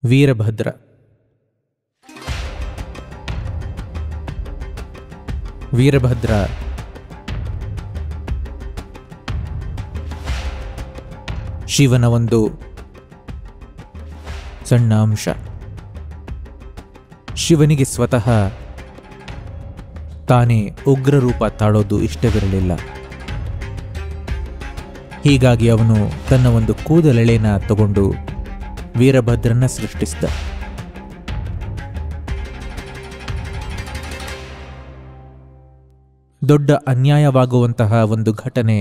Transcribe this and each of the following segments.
ವೀರಭದ್ರ ವೀರಭದ್ರ ಶಿವನ ಒಂದು ಸಣ್ಣ ಅಂಶ ಶಿವನಿಗೆ ಸ್ವತಃ ತಾನೇ ಉಗ್ರ ರೂಪ ತಾಳೋದು ಇಷ್ಟವಿರಲಿಲ್ಲ ಹೀಗಾಗಿ ಅವನು ತನ್ನ ಒಂದು ಕೂದಲೆಳೆನ ತಗೊಂಡು ವೀರಭದ್ರನ ಸೃಷ್ಟಿಸಿದ ದೊಡ್ಡ ಅನ್ಯಾಯವಾಗುವಂತಹ ಒಂದು ಘಟನೆ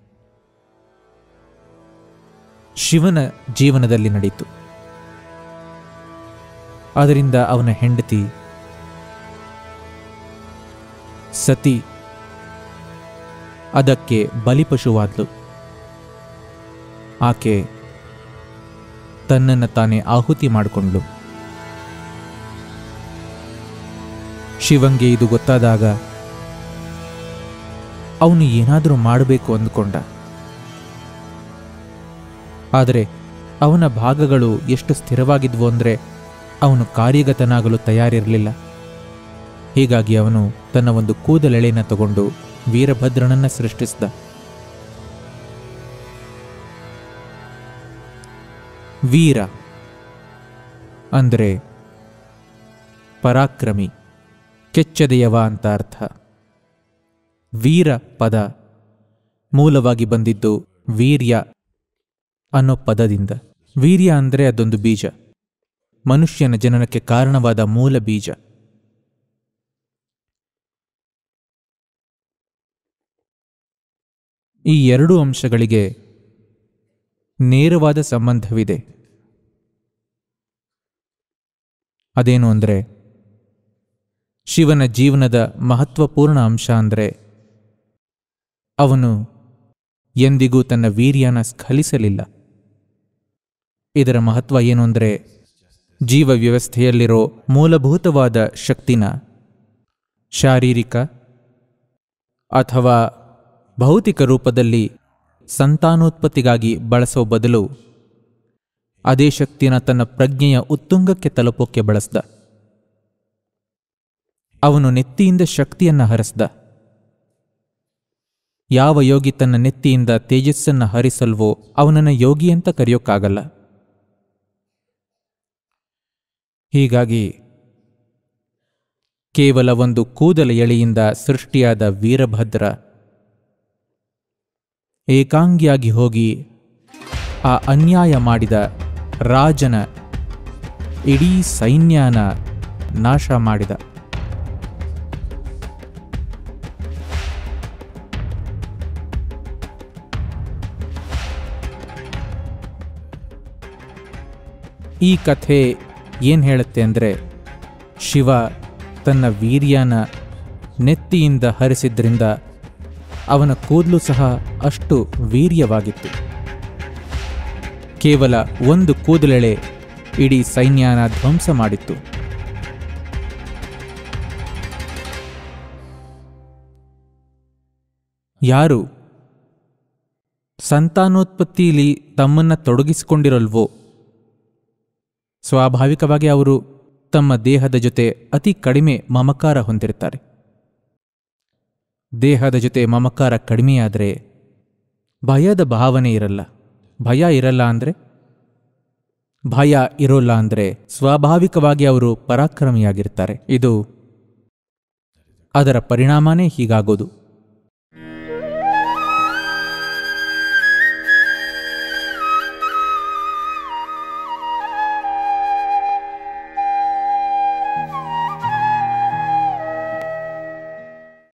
ಶಿವನ ಜೀವನದಲ್ಲಿ ನಡೆಯಿತು ಅದರಿಂದ ಅವನ ಹೆಂಡತಿ ಸತಿ ಅದಕ್ಕೆ ಬಲಿಪಶುವಾದ್ಲು ಆಕೆ ತನ್ನನ್ನು ತಾನೇ ಆಹುತಿ ಮಾಡಿಕೊಂಡ್ಳು ಶಿವಂಗೆ ಇದು ಗೊತ್ತಾದಾಗ ಅವನು ಏನಾದರೂ ಮಾಡಬೇಕು ಅಂದ್ಕೊಂಡ ಆದರೆ ಅವನ ಭಾಗಗಳು ಎಷ್ಟು ಸ್ಥಿರವಾಗಿದ್ವು ಅಂದರೆ ಅವನು ಕಾರ್ಯಗತನಾಗಲು ತಯಾರಿರಲಿಲ್ಲ ಹೀಗಾಗಿ ಅವನು ತನ್ನ ಒಂದು ಕೂದಲೆಳೆನ ತಗೊಂಡು ವೀರಭದ್ರನನ್ನ ಸೃಷ್ಟಿಸಿದ ವೀರ ಅಂದರೆ ಪರಾಕ್ರಮಿ ಕೆಚ್ಚದೆಯವ ಅಂತ ಅರ್ಥ ವೀರ ಪದ ಮೂಲವಾಗಿ ಬಂದಿದ್ದು ವೀರ್ಯ ಅನ್ನೋ ಪದದಿಂದ ವೀರ್ಯ ಅಂದರೆ ಅದೊಂದು ಬೀಜ ಮನುಷ್ಯನ ಜನನಕ್ಕೆ ಕಾರಣವಾದ ಮೂಲ ಬೀಜ ಈ ಎರಡು ಅಂಶಗಳಿಗೆ ನೇರವಾದ ಸಂಬಂಧವಿದೆ ಅದೇನು ಅಂದರೆ ಶಿವನ ಜೀವನದ ಮಹತ್ವಪೂರ್ಣ ಅಂಶ ಅಂದರೆ ಅವನು ಎಂದಿಗೂ ತನ್ನ ವೀರ್ಯನ ಸ್ಖಲಿಸಲಿಲ್ಲ ಇದರ ಮಹತ್ವ ಏನು ಅಂದರೆ ಜೀವ ವ್ಯವಸ್ಥೆಯಲ್ಲಿರೋ ಮೂಲಭೂತವಾದ ಶಕ್ತಿನ ಶಾರೀರಿಕ ಅಥವಾ ಭೌತಿಕ ರೂಪದಲ್ಲಿ ಸಂತಾನೋತ್ಪತ್ತಿಗಾಗಿ ಬಳಸೋ ಬದಲು ಅದೇ ಶಕ್ತಿನ ತನ್ನ ಪ್ರಜ್ಞೆಯ ಉತ್ತುಂಗಕ್ಕೆ ತಲುಪೋಕ್ಕೆ ಬಳಸ್ದ ಅವನು ನೆತ್ತಿಯಿಂದ ಶಕ್ತಿಯನ್ನ ಹರಿಸ್ದ ಯಾವ ಯೋಗಿ ತನ್ನ ನೆತ್ತಿಯಿಂದ ತೇಜಸ್ಸನ್ನ ಹರಿಸಲ್ವೋ ಅವನನ್ನ ಯೋಗಿ ಅಂತ ಕರೆಯೋಕ್ಕಾಗಲ್ಲ ಹೀಗಾಗಿ ಕೇವಲ ಒಂದು ಕೂದಲ ಎಳೆಯಿಂದ ಸೃಷ್ಟಿಯಾದ ವೀರಭದ್ರ ಏಕಾಂಗಿಯಾಗಿ ಹೋಗಿ ಆ ಅನ್ಯಾಯ ಮಾಡಿದ ರಾಜನ ಇಡೀ ಸೈನ್ಯನ ನಾಶ ಮಾಡಿದ ಈ ಕಥೆ ಏನು ಹೇಳುತ್ತೆ ಅಂದರೆ ಶಿವ ತನ್ನ ವೀರ್ಯನ ನೆತ್ತಿಯಿಂದ ಹರಿಸಿದ್ರಿಂದ ಅವನ ಕೂದಲು ಸಹ ಅಷ್ಟು ವೀರ್ಯವಾಗಿತ್ತು ಕೇವಲ ಒಂದು ಕೂದಲೆಳೆ ಇಡೀ ಸೈನ್ಯನ ಧ್ವಂಸ ಮಾಡಿತ್ತು ಯಾರು ಸಂತಾನೋತ್ಪತ್ತಿಯಲ್ಲಿ ತಮ್ಮನ್ನ ತೊಡಗಿಸಿಕೊಂಡಿರಲ್ವೋ ಸ್ವಾಭಾವಿಕವಾಗಿ ಅವರು ತಮ್ಮ ದೇಹದ ಜೊತೆ ಅತಿ ಕಡಿಮೆ ಮಮಕಾರ ಹೊಂದಿರ್ತಾರೆ ದೇಹದ ಜೊತೆ ಮಮಕಾರ ಕಡಿಮೆಯಾದರೆ ಭಯದ ಭಾವನೆ ಇರಲ್ಲ ಭಯ ಇರಲ್ಲ ಅಂದರೆ ಭಯ ಇರೋಲ್ಲ ಅಂದರೆ ಸ್ವಾಭಾವಿಕವಾಗಿ ಅವರು ಪರಾಕ್ರಮಿಯಾಗಿರ್ತಾರೆ ಇದು ಅದರ ಪರಿಣಾಮನೇ ಹೀಗಾಗೋದು